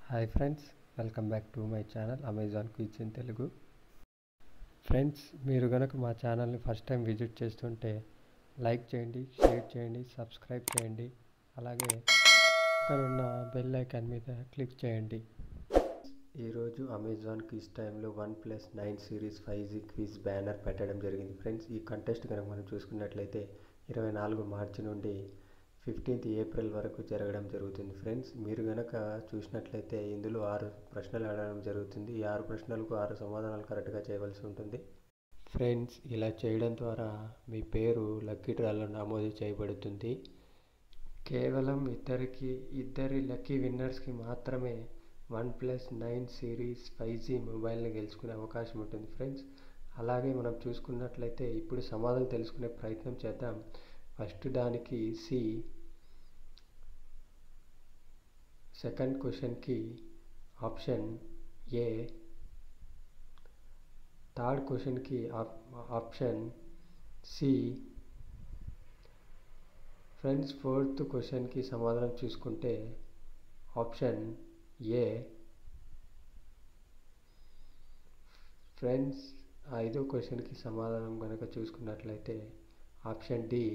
hi friends welcome back to my channel Amazon quiz in Telugu friends మీరు కనుక మా ఛానల్ని ఫస్ట్ టైం విజిట్ చేస్తుంటే లైక్ చేయండి షేర్ చేయండి సబ్స్క్రైబ్ చేయండి అలాగే పక్కన ఉన్న బెల్ ఐకాన్ మీద క్లిక్ చేయండి ఈరోజు అమెజాన్ క్విజ్ టైంలో OnePlus nine series five G quiz banner పెట్టడం జరిగింది ఫ్రెండ్స్ ఈ కంటెస్ట్ కనుక మనం చూసుకున్నట్లయితే ఇరవై నాలుగు మార్చి నుండి ఫిఫ్టీన్త్ ఏప్రిల్ వరకు జరగడం జరుగుతుంది ఫ్రెండ్స్ మీరు కనుక చూసినట్లయితే ఇందులో ఆరు ప్రశ్నలు అడగడం జరుగుతుంది ఈ ఆరు ప్రశ్నలకు ఆరు సమాధానాలు కరెక్ట్గా చేయవలసి ఉంటుంది ఫ్రెండ్స్ ఇలా చేయడం ద్వారా మీ పేరు లక్కీ డ్రాలో నమోదు చేయబడుతుంది కేవలం ఇద్దరికి ఇద్దరి లక్కీ విన్నర్స్కి మాత్రమే OnePlus nine series five G మొబైల్ని గెలుచుకునే అవకాశం ఉంటుంది ఫ్రెండ్స్ అలాగే మనం చూసుకున్నట్లయితే ఇప్పుడు సమాధానం తెలుసుకునే ప్రయత్నం చేద్దాం ఫస్ట్ దానికి సి సెకండ్ క్వశ్చన్కి ఆప్షన్ ఏ థర్డ్ క్వశ్చన్కి ఆప్షన్ సి ఫ్రెండ్స్ ఫోర్త్ క్వశ్చన్కి సమాధానం చూసుకుంటే ఆప్షన్ ఏ ఫ్రెండ్స్ ఐదో క్వశ్చన్కి సమాధానం కనుక చూసుకున్నట్లయితే ఆప్షన్ డి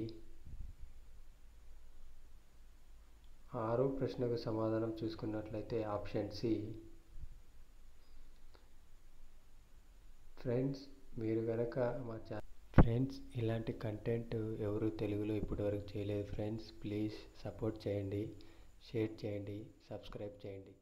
ఆరో ప్రశ్నకు సమాధానం చూసుకున్నట్లయితే ఆప్షన్ సి ఫ్రెండ్స్ మీరు కనుక మా ఛా ఫ్రెండ్స్ ఇలాంటి కంటెంట్ ఎవరు తెలుగులో ఇప్పటివరకు చేయలేదు ఫ్రెండ్స్ ప్లీజ్ సపోర్ట్ చేయండి షేర్ చేయండి సబ్స్క్రైబ్ చేయండి